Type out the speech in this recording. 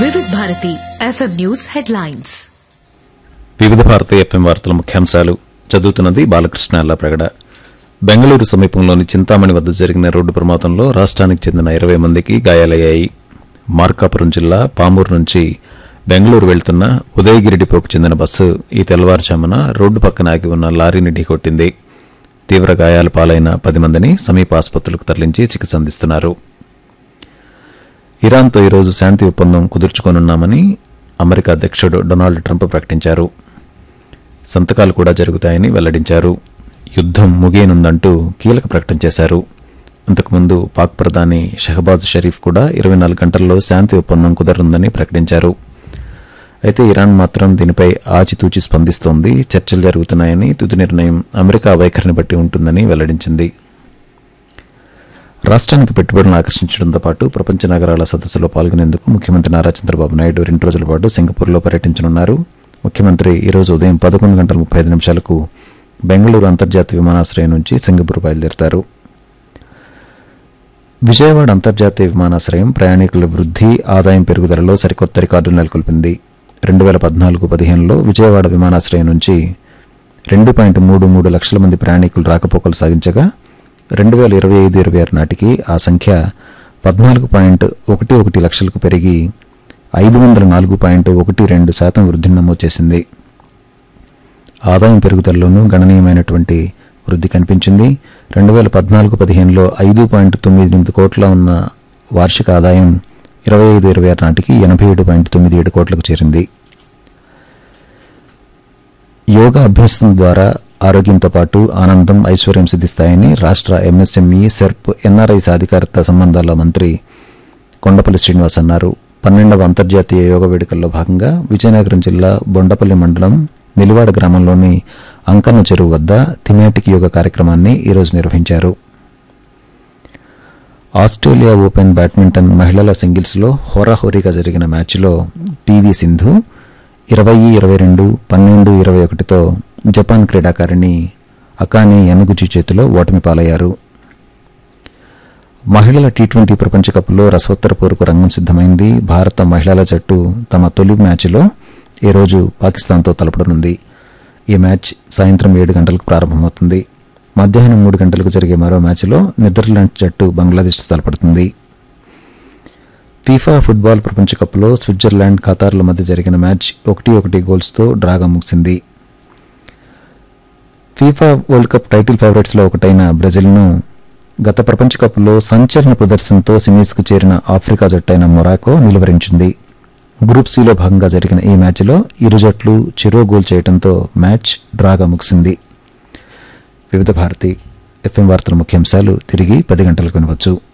వివిధ Bharati FM news headlines వివిధ Bharati FM వార్తల ముఖ్యాంశాలు చదువుతున్నది బాలకృష్ణ అల్లాప్రగడ బెంగళూరు సమీపంలోని చింతామణి వద్ద జరిగిన రోడ్డు ప్రమాదంలో రాష్ట్రానికి చెందిన ఇరవై మందికి గాయాలయ్యాయి మార్కాపురం జిల్లా పామూరు నుంచి బెంగళూరు వెళ్తున్న ఉదయగిరి డిపోకు చెందిన బస్సు ఈ తెల్లవారుజామున రోడ్డు పక్కన ఆగి ఉన్న లారీని ఢీకొట్టింది తీవ్ర గాయాల పాలైన పది మందిని సమీప ఆసుపత్రులకు తరలించి చికిత్స అందిస్తున్నారు ఇరాన్తో ఈరోజు శాంతి ఒప్పందం కుదుర్చుకోనున్నామని అమెరికా అధ్యక్షుడు డొనాల్డ్ ట్రంప్ ప్రకటించారు సంతకాలు కూడా జరుగుతాయని వెల్లడించారు యుద్దం ముగియనుందంటూ కీలక ప్రకటన చేశారు అంతకుముందు పాక్ ప్రధాని షహబాజ్ షరీఫ్ కూడా ఇరవై నాలుగు గంటల్లో శాంతి ఒప్పందం కుదరనుందని ప్రకటించారు అయితే ఇరాన్ మాత్రం దీనిపై ఆచితూచి స్పందిస్తోంది చర్చలు జరుగుతున్నాయని తుది నిర్ణయం అమెరికా వైఖరిని బట్టి ఉంటుందని వెల్లడించింది రాష్ట్రానికి పెట్టుబడులను ఆకర్షించడంతో పాటు ప్రపంచ నగరాల సదస్సులో పాల్గొనేందుకు ముఖ్యమంత్రి నారా చంద్రబాబు నాయుడు రెండు రోజుల పాటు సింగపూర్లో పర్యటించనున్నారు ముఖ్యమంత్రి ఈ రోజు ఉదయం పదకొండు గంటల ముప్పై ఐదు నిమిషాలకు బెంగళూరు అంతర్జాతీయ విమానాశ్రయం నుంచి సింగపూర్ బయలుదేరతారు విజయవాడ అంతర్జాతీయ విమానాశ్రయం ప్రయాణికుల వృద్ధి ఆదాయం పెరుగుదలలో సరికొత్త రికార్డులు నెలకొల్పింది రెండు వేల పద్నాలుగు పదిహేనులో విజయవాడ విమానాశ్రయం నుంచి రెండు పాయింట్ మూడు మూడు లక్షల మంది ప్రయాణికులు రాకపోకలు సాగించగా రెండు వేల ఇరవై ఐదు ఇరవై ఆరు నాటికి ఆ సంఖ్య పద్నాలుగు పాయింట్ ఒకటి ఒకటి లక్షలకు పెరిగి ఐదు వందల నాలుగు పాయింట్ ఒకటి రెండు శాతం వృద్ధిని నమోదు చేసింది ఆదాయం పెరుగుదలలోనూ గణనీయమైనటువంటి వృద్ధి కనిపించింది రెండు వేల పద్నాలుగు పదిహేనులో ఐదు పాయింట్ తొమ్మిది ఎనిమిది కోట్ల ఉన్న వార్షిక ఆదాయం ఇరవై ఐదు ఇరవై ఆరు నాటికి ఎనభై ఏడు పాయింట్ తొమ్మిది ఏడు కోట్లకు చేరింది యోగా అభ్యసనం ద్వారా ఆరోగ్యంతో పాటు ఆనందం ఐశ్వర్యం సిద్ధిస్తాయని రాష్ట్ర ఎంఎస్ఎంఈ సెర్ప్ ఎన్ఆర్ఐ సాధికారత సంబంధాల మంత్రి కొండపల్లి శ్రీనివాస్ అన్నారు పన్నెండవ అంతర్జాతీయ యోగ వేడుకల్లో భాగంగా విజయనగరం జిల్లా బొండపల్లి మండలం నిలివాడ గ్రామంలోని అంకన్న చెరువు వద్ద థిమాటిక్ యోగ కార్యక్రమాన్ని ఈరోజు నిర్వహించారు ఆస్ట్రేలియా ఓపెన్ బ్యాడ్మింటన్ మహిళల సింగిల్స్లో హోరాహోరీగా జరిగిన మ్యాచ్లో పీవీ సింధు ఇరవై ఇరవై రెండు పన్నెండు ఇరవై ఒకటితో జపాన్ క్రీడాకారిణి అకాని యమగుచి చేతిలో ఓటమి పాలయ్యారు మహిళల టీ ట్వంటీ ప్రపంచ కప్లో రసవత్తర పోరుకు రంగం సిద్దమైంది భారత మహిళల జట్టు తమ తొలి మ్యాచ్లో ఈరోజు పాకిస్తాన్తో తలపడనుంది ఈ మ్యాచ్ సాయంత్రం ఏడు గంటలకు ప్రారంభమవుతుంది మధ్యాహ్నం మూడు గంటలకు జరిగే మరో మ్యాచ్లో నెదర్లాండ్స్ జట్టు బంగ్లాదేశ్తో తలపడుతుంది ఫీఫా ఫుట్బాల్ ప్రపంచ కప్లో స్విట్జర్లాండ్ ఖతార్ల మధ్య జరిగిన మ్యాచ్ ఒకటి ఒకటి గోల్స్తో డ్రాగా ముగిసింది ఫీఫా వరల్డ్ కప్ టైటిల్ ఫేవరెట్స్లో ఒకటైన బ్రెజిల్ను గత ప్రపంచ కప్లో సంచలన ప్రదర్శనతో సెమీస్కు చేరిన ఆఫ్రికా జట్టైన మొరాకో నిలువరించింది గ్రూప్ సిలో భాగంగా జరిగిన ఈ మ్యాచ్లో ఇరు జట్లు చెరో గోల్ చేయడంతో మ్యాచ్ డ్రాగా ముగిసింది వివిధ భారతి ఎఫ్ఎం వార్తల ముఖ్యాంశాలు తిరిగి పది గంటలకు వినవచ్చు